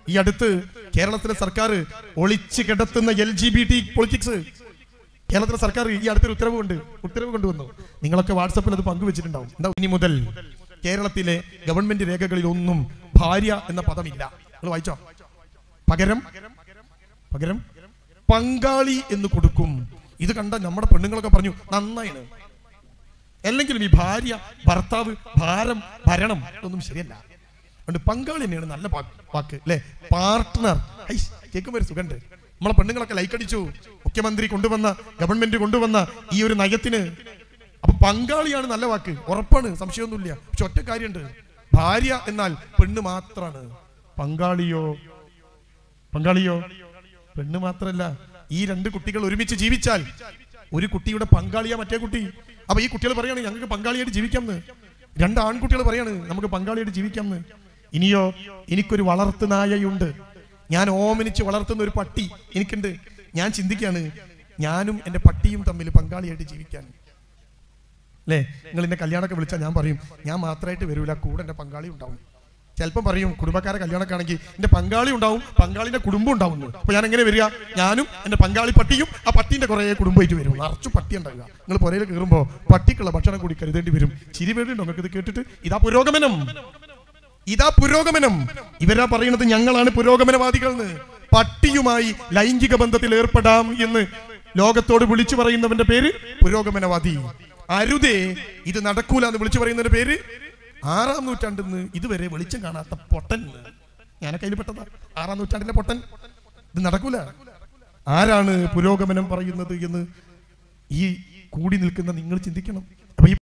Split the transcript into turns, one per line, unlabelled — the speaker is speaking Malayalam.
ഈ അടുത്ത് കേരളത്തിലെ സർക്കാർ ഒളിച്ചു കിടത്തുന്ന L G B T politics കേരളത്തിലെ സർക്കാർ ഈ അടുത്തൊരു ഉത്തരവ് കൊണ്ട് ഉത്തരവ് കൊണ്ടുവന്നു നിങ്ങളൊക്കെ വാട്സപ്പിൽ അത് പങ്കുവെച്ചിട്ടുണ്ടാവും എന്താ ഇനി മുതൽ കേരളത്തിലെ ഗവൺമെന്റ് രേഖകളിൽ ഒന്നും ഭാര്യ എന്ന പദമില്ല നിങ്ങൾ വായിച്ചോ പകരം പകരം പങ്കാളി എന്ന് കൊടുക്കും ഇത് കണ്ട നമ്മുടെ പെണ്ണുങ്ങളൊക്കെ പറഞ്ഞു നന്നായിണ് അല്ലെങ്കിലും ഈ ഭാര്യ ഭർത്താവ് ഭാരം ഭരണം ഇതൊന്നും ശരിയല്ല അതുകൊണ്ട് പങ്കാളി തന്നെയാണ് നല്ല വാ- വാക്ക് അല്ലെ പാർട്ട്ണർ കേൾക്കുമ്പോൾ ഒരു സുഖണ്ട് നമ്മളെ പെണ്ണുങ്ങളൊക്കെ ലൈക്ക് അടിച്ചു മുഖ്യമന്ത്രി കൊണ്ടുവന്ന ഗവൺമെന്റ് കൊണ്ടുവന്ന ഈ ഒരു നയത്തിന് അപ്പൊ പങ്കാളിയാണ് നല്ല വാക്ക് ഉറപ്പാണ് സംശയമൊന്നുമില്ല പക്ഷെ ഒറ്റ കാര്യമുണ്ട് ഭാര്യ എന്നാൽ പെണ്ണ് മാത്രാണ് പങ്കാളിയോ പങ്കാളിയോ പെണ്ണ് മാത്രല്ല ഈ രണ്ട് കുട്ടികൾ ഒരുമിച്ച് ജീവിച്ചാൽ ഒരു കുട്ടിയുടെ പങ്കാളിയാ മറ്റേ കുട്ടി അപ്പൊ ഈ കുട്ടികൾ പറയാണ് ഞങ്ങൾക്ക് പങ്കാളിയായിട്ട് ജീവിക്കാമെന്ന് രണ്ട് ആൺകുട്ടികൾ പറയാണ് നമുക്ക് പങ്കാളിയായിട്ട് ജീവിക്കാമെന്ന് ഇനിയോ എനിക്കൊരു വളർത്തു നായയുണ്ട് ഞാൻ ഓമനിച്ച് വളർത്തുന്ന ഒരു പട്ടി എനിക്കുണ്ട് ഞാൻ ചിന്തിക്കാണ് ഞാനും എൻ്റെ പട്ടിയും തമ്മിൽ പങ്കാളിയായിട്ട് ജീവിക്കാൻ അല്ലേ നിങ്ങൾ എന്നെ കല്യാണമൊക്കെ വിളിച്ചാൽ ഞാൻ പറയും ഞാൻ മാത്രമായിട്ട് വരൂല കൂടെ എൻ്റെ പങ്കാളി ഉണ്ടാവും ചിലപ്പം പറയും കുടുംബക്കാരെ കല്യാണമൊക്കെ ആണെങ്കിൽ എൻ്റെ പങ്കാളി ഉണ്ടാവും പങ്കാളിന്റെ കുടുംബം ഉണ്ടാവും എന്ന്. അപ്പൊ ഞാൻ എങ്ങനെ വരിക ഞാനും എൻ്റെ പങ്കാളി പട്ടിയും ആ പട്ടീൻ്റെ കുറേ കുടുംബമായിട്ട് വരും നിറച്ചു പട്ടി ഉണ്ടാവുക നിങ്ങൾ പുരയിൽ കയറുമ്പോൾ പട്ടിക്കുള്ള ഭക്ഷണം കൂടി കരുതേണ്ടി വരും ചിരി വേണ്ടിയുണ്ടോ നിങ്ങൾക്ക് ഇത് കേട്ടിട്ട് ഇതാ പുരോഗമനം ഇതാ പുരോഗമനം ഇവരാ പറയുന്നത് ഞങ്ങളാണ് പുരോഗമനവാദികൾ എന്ന് പട്ടിയുമായി ലൈംഗിക ബന്ധത്തിൽ ഏർപ്പെടാം എന്ന് ലോകത്തോട് വിളിച്ചു പറയുന്നവന്റെ പേര് പുരോഗമനവാദി അരുതേ ഇത് നടക്കൂല എന്ന് വിളിച്ചു പറയുന്നതിന്റെ പേര് ആറാം നൂറ്റാണ്ടിൽ നിന്ന് ഇതുവരെ വെളിച്ചം കാണാത്ത പൊട്ടൻ ഞാനൊക്കെ അതിൽ പെട്ടതാ ആറാം നൂറ്റാണ്ടിലെ പൊട്ടൻ ഇത് നടക്കൂല ആരാണ് പുരോഗമനം പറയുന്നത് എന്ന് ഈ കൂടി നിൽക്കുന്ന നിങ്ങൾ ചിന്തിക്കണം